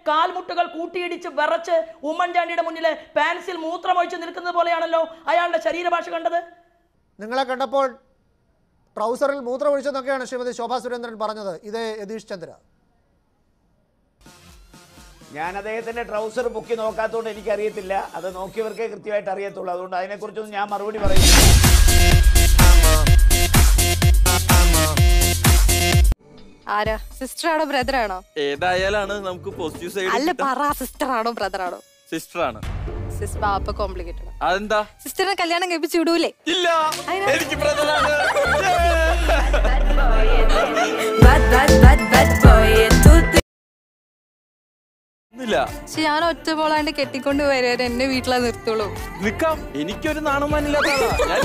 കാൽമുട്ടുകൾ കൂട്ടിയിടിച്ച് വിറച്ച് ഉമ്മൻചാണ്ടിയുടെ മുന്നിൽ പാൻസിൽ മൂത്രമൊഴിച്ച് നിൽക്കുന്നത് പോലെയാണല്ലോ അയാളുടെ ശരീരഭാഷ കണ്ടത് നിങ്ങളെ കണ്ടപ്പോൾ ട്രൗസറിൽ മൂത്രമൊഴിച്ചെന്നൊക്കെയാണ് ശ്രീമതി ശോഭാ സുരേന്ദ്രൻ പറഞ്ഞത് ഇതേ യതീഷ് ചന്ദ്ര ഞാൻ അദ്ദേഹത്തിന്റെ ട്രൗസർ പൊക്കി നോക്കാത്തതുകൊണ്ട് എനിക്കറിയത്തില്ല അത് നോക്കിയവർക്കേ കൃത്യമായിട്ട് അറിയത്തുള്ളൂ അതുകൊണ്ട് അതിനെക്കുറിച്ചൊന്നും ഞാൻ മറുപടി പറയുന്നില്ല ആരാ സിസ്റ്റർ ആണോ ബ്രദർ ആണോ ഏതായാലാണ് നമുക്ക് പോസിറ്റീവ് അല്ല സൈഡ് പറ സിസ്റ്റർ ആണോ ബ്രദർ ആണോ സിസ്റ്റർ ആണ് സിസ് ബാപ്പ കോംപ്ലിക്കേറ്റഡ് അതെന്താ സിസ്റ്ററിനെ കല്യാണം കഴിപ്പിച്ച് വിടൂലേ ഇല്ല എനിക്ക് ബ്രദറാണ് ഇല്ല പക്ഷെ ഞാൻ ഒറ്റ പോളാണ്ട് കെട്ടിക്കൊണ്ട് വരെ എന്നെ വീട്ടിലാ നിർത്തുള്ളൂ നിക്കാം എനിക്കൊരു നാണമാനില്ലാത്ത ആളാ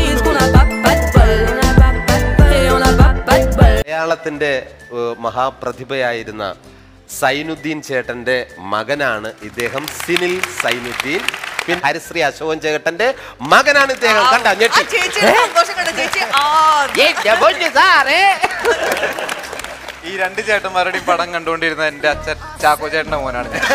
ഞാൻ മലയാളത്തിന്റെ ഏഹ്, മഹാപ്രതിഭയായിരുന്ന സൈനുദ്ദീൻ ചേട്ടന്റെ മകനാണ് ഇദ്ദേഹം സിനിൽ സൈനുദ്ദീൻ പിന്നെ ഹരിശ്രീ അശോകൻ ചേട്ടന്റെ മകനാണ് ഇദ്ദേഹം കണ്ട ഞെട്ടി ഏ, പൊന്നു സാറേ. ഈ രണ്ട് ചേട്ടന്മാരുടെയും പടം കണ്ടുകൊണ്ടിരുന്ന എന്റെ അച്ഛൻ ചാക്കോ ചേട്ടന്റെ മോനാണ് ഞാൻ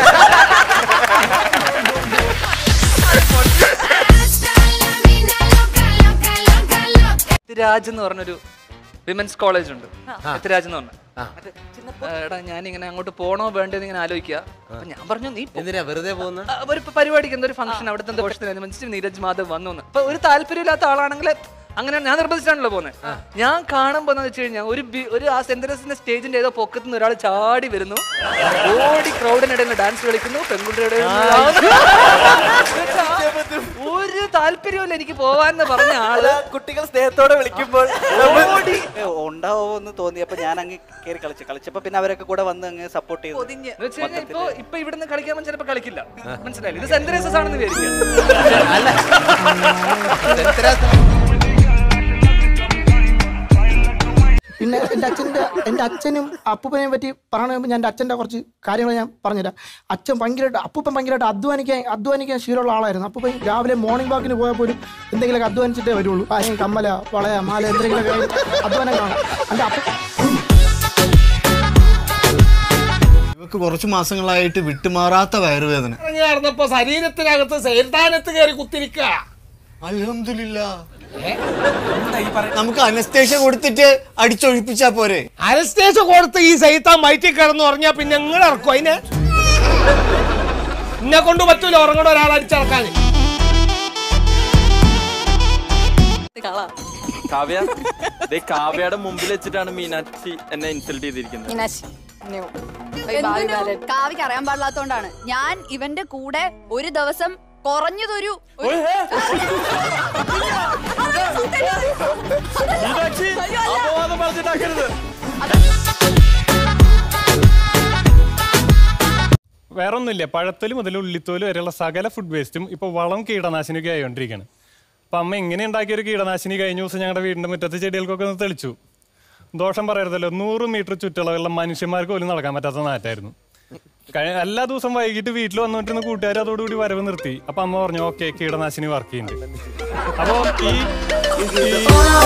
രാജ് എന്ന് പറഞ്ഞൊരു വിമൻസ് കോളേജ് ഉണ്ട് രാജ് എന്ന് പറഞ്ഞ എടാ ഞാൻ ഇങ്ങനെ അങ്ങോട്ട് പോണോ വേണ്ടോ ഇങ്ങനെ ആലോചിക്കുക അപ്പൊ ഞാൻ പറഞ്ഞു നീ പോ. എന്തിനാ വെറുതെ പോകുന്ന ആ, ഒരു പരിപാടിക്ക് എന്തോ ഒരു ഫംഗ്ഷൻ അവിടുത്തെ എന്തോ പ്രശ്നത്തിനനുസരിച്ച് നീരജ് മാധവ് വന്നു എന്ന്. അപ്പൊ ഒരു താല്പര്യമില്ലാത്ത ആളാണെങ്കിൽ അങ്ങനെ ഞാൻ നിർബന്ധിച്ചാണല്ലോ പോകുന്നത് ഞാൻ കാണുമ്പോൾ എന്ന് വെച്ച് കഴിഞ്ഞാൽ ഒരു ബി- ഒരു ആ സെന്ററസിന്റെ സ്റ്റേജിന്റെ ഏതോ പൊക്കത്ത് നിന്ന് ഒരാൾ ചാടി വരുന്നു ഓടി ക്രൗഡിനിടയിൽ ഡാൻസ് കളിക്കുന്നു പെൺകുട്ടിയുടെ ഒരു താല്പര്യമില്ല എനിക്ക് പോവാന്ന് പറഞ്ഞ ആള് കുട്ടികൾ സ്നേഹത്തോടെ വിളിക്കുമ്പോൾ ഓടി ഉണ്ടാവുമെന്ന് തോന്നിയപ്പോ ഞാൻ അങ്ങ് കയറി കളിച്ചു കളിച്ചപ്പോ പിന്നെ അവരൊക്കെ കൂടെ വന്ന് അങ്ങ് സപ്പോർട്ട് ചെയ്തു എന്ന് വെച്ച് കഴിഞ്ഞാൽ ഇപ്പൊ ഇപ്പൊ ഇവിടുന്ന് കളിക്കാൻ ചിലപ്പോ കളിക്കില്ല മനസ്സിലായില്ല ഇത് സെന്ററേസസ് ആണെന്ന് വിചാരിക്കുക പിന്നെ എൻ്റെ അച്ഛൻ്റെ എൻ്റെ അച്ഛനും അപ്പൂപ്പനെയും പറ്റി പറയണമെങ്കിൽ ഞാൻ എൻ്റെ അച്ഛൻ്റെ കുറച്ച് കാര്യങ്ങൾ ഞാൻ പറഞ്ഞുതരാം അച്ഛൻ ഭയങ്കരമായിട്ട് അപ്പൂപ്പൻ ഭയങ്കരമായിട്ട് അധ്വാനിക്കാൻ അധ്വാനിക്കാൻ ശീലമുള്ള ആളായിരുന്നു അപ്പൂപ്പൻ രാവിലെ മോർണിംഗ് വാക്കിന് പോയാൽ പോലും എന്തെങ്കിലുമൊക്കെ അധ്വാനിച്ചിട്ടേ വരുള്ളൂ ആരെയും കമ്മല വളയ മാല എന്തെങ്കിലുമൊക്കെ അധ്വാനം കാണാം എൻ്റെ അപ്പ ഇവക്ക് കുറച്ച് മാസങ്ങളായിട്ട് വിട്ടുമാറാത്ത വയറുവേദന ഇറങ്ങി നടന്നപ്പോ ശരീരത്തിനകത്ത് സൈർദാനത്ത് കയറി കുത്തിരിക്ക അൽഹംദുലില്ല നമുക്ക് അനസ്തേഷ്യ കൊടുത്തിട്ട് അടിച്ചൊഴിപ്പിച്ചാ പോരെ അനസ്റ്റേഷ കൊടുത്ത് ഈ സൈത്താൻ വയറ്റി കിടന്നു പറഞ്ഞാ പിന്നെ നിങ്ങൾ ഇറക്കും അതിനെ എന്നെ കൊണ്ട് പറ്റൂല ഉറങ്ങണ ഒരാൾ അടിച്ചിറക്കാൻ കാവ്യ ദേ കാവ്യയുടെ മുമ്പിൽ വെച്ചിട്ടാണ് മീനാക്ഷി എന്നെ ഇൻസൾട്ട് ചെയ്തിരിക്കുന്നത് മീനാക്ഷി no. Bye, bye, എന്തിനു? Violet. കാവ്യക്ക് അറിയാൻ പാടില്ലാത്തോണ്ടാണ് ഞാൻ ഇവന്റെ കൂടെ ഒരു ദിവസം കുറഞ്ഞതൊരു ഒരു- മീനാക്ഷി അപവാദം പറഞ്ഞിട്ടാക്കരുത് വേറൊന്നുമില്ല പഴത്തൊലി മുതൽ ഉള്ളിത്തോല് വരെയുള്ള സകല ഫുഡ് വേസ്റ്റും ഇപ്പോൾ വളം കീടനാശിനിയൊക്കെ ആയിക്കൊണ്ടിരിക്കുകയാണ് അപ്പം അമ്മ എങ്ങനെ ഉണ്ടാക്കിയ ഒരു കീടനാശിനി കഴിഞ്ഞ ദിവസം ഞങ്ങളുടെ വീടിൻ്റെ മുറ്റത്ത് ചെടികൾക്കൊക്കെ ഒന്ന് തെളിച്ചു ദോഷം പറയരുതല്ലോ നൂറ് മീറ്റർ ചുറ്റളവുള്ള മനുഷ്യന്മാർക്ക് പോലും നടക്കാൻ പറ്റാത്ത നാറ്റായിരുന്നു കഴി- എല്ലാ ദിവസവും വൈകിട്ട് വീട്ടിൽ വന്നുകൊണ്ടിരുന്ന കൂട്ടുകാർ അതോടുകൂടി വരവ് നിർത്തി അപ്പം അമ്മ പറഞ്ഞു ഓക്കെ കീടനാശിനി വർക്ക് ചെയ്യുന്നുണ്ട് അപ്പോൾ ഈ ഈ-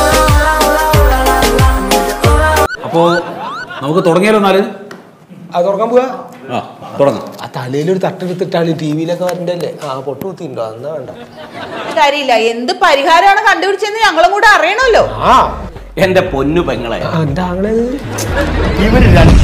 അപ്പോ നമുക്ക് തുടങ്ങിയാലോ എന്നാല് അത് തുറക്കാൻ പോവാ ആ തുടങ്ങാം ആ തലയിലൊരു തട്ടെടുത്തിട്ടാണ് ടി വിയിലൊക്കെ വരണ്ടല്ലേ ആ പൊട്ട് കുത്തിണ്ടോ എന്നാ വേണ്ട കാര്യമില്ല എന്ത് പരിഹാരമാണ് കണ്ടുപിടിച്ചെന്ന് ഞങ്ങളും കൂടെ അറിയണമല്ലോ ആ എന്റെ പൊന്നു പെങ്ങളെ എന്താണ് ഇവര് രണ്ട്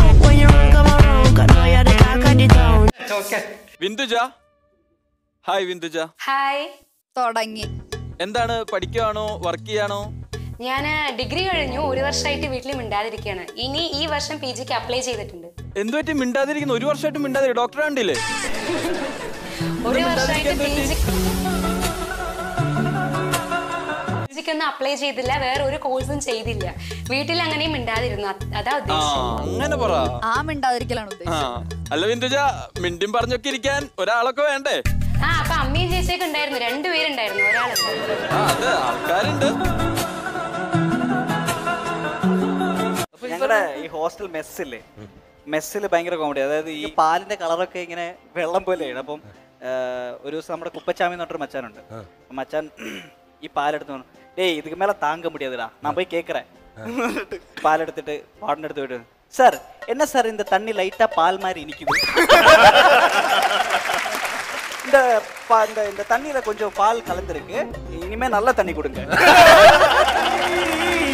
വിന്ദുജ ഹായ് വിന്ദുജ ഹായ് തുടങ്ങി എന്താണ് പഠിക്കുകയാണോ വർക്ക് ചെയ്യാണോ ഞാൻ ഡിഗ്രി കഴിഞ്ഞു ഒരു വർഷമായിട്ട് വീട്ടിൽ മിണ്ടാതിരിക്കുകയാണ് ഇനി ഈ വർഷം പി ജിക്ക് അപ്ലൈ ചെയ്തിട്ടുണ്ട് എന്തുപറ്റി മിണ്ടാതിരിക്കുന്നു ഒരു വർഷമായിട്ട് മിണ്ടാതിരി ഡോക്ടർ കണ്ടില്ലേ ഒരു വർഷമായിട്ട് പി ജി ജിക്കൊന്നും അപ്ലൈ ചെയ്തില്ല വേറെ ഒരു കോഴ്സും ചെയ്തില്ല വീട്ടിൽ അങ്ങനെയും മിണ്ടാതിരുന്നു അത്- അതാ ആ ഉദ്ദേശിച്ചത് അങ്ങനെ പറ ആ മിണ്ടാതിരിക്കലാണ് ആ ഉദ്ദേശിച്ചത് അല്ല വിന്ദുജ മിണ്ടിയും പറഞ്ഞൊക്കെ ഇരിക്കാൻ ഒരാളൊക്കെ വേണ്ടേ ആ അപ്പൊ അമ്മയും ചേച്ചിയൊക്കെ ഉണ്ടായിരുന്നു രണ്ടുപേരുണ്ടായിരുന്നു ഒരാളല്ല ആ അത് ആൾക്കാരുണ്ട് ഞങ്ങളുടെ ഈ ഹോസ്റ്റൽ മെസ്സില്ലേ മെസ്സിൽ ഭയങ്കര കോമഡി അതായത് ഈ പാലിന്റെ കളറൊക്കെ ഇങ്ങനെ വെള്ളം പോലെയാണ് അപ്പം ആ, ഒരു ദിവസം നമ്മുടെ കുപ്പച്ചാമി എന്ന് പറഞ്ഞൊരു മച്ചാനുണ്ട് അപ്പം മച്ചാൻ ഈ പാലെടുത്ത് പറഞ്ഞു, ഡേയ് ഇതുക്ക് മേലെ താങ്ക മുടിയാതിടാ ഞാൻ പോയി കേക്കറേ പാലെടുത്തിട്ട് പാടിന്റെ അടുത്ത് പോയിട്ട് சார் என்ன சார் இந்த தண்ணி லைட்டா பால் மாதிரி இனிக்குது இந்த பா- இந்த இந்த தண்ணியில கொஞ்சம் பால் கலந்துருக்கு இனிமே நல்ல தண்ணி கொடுங்க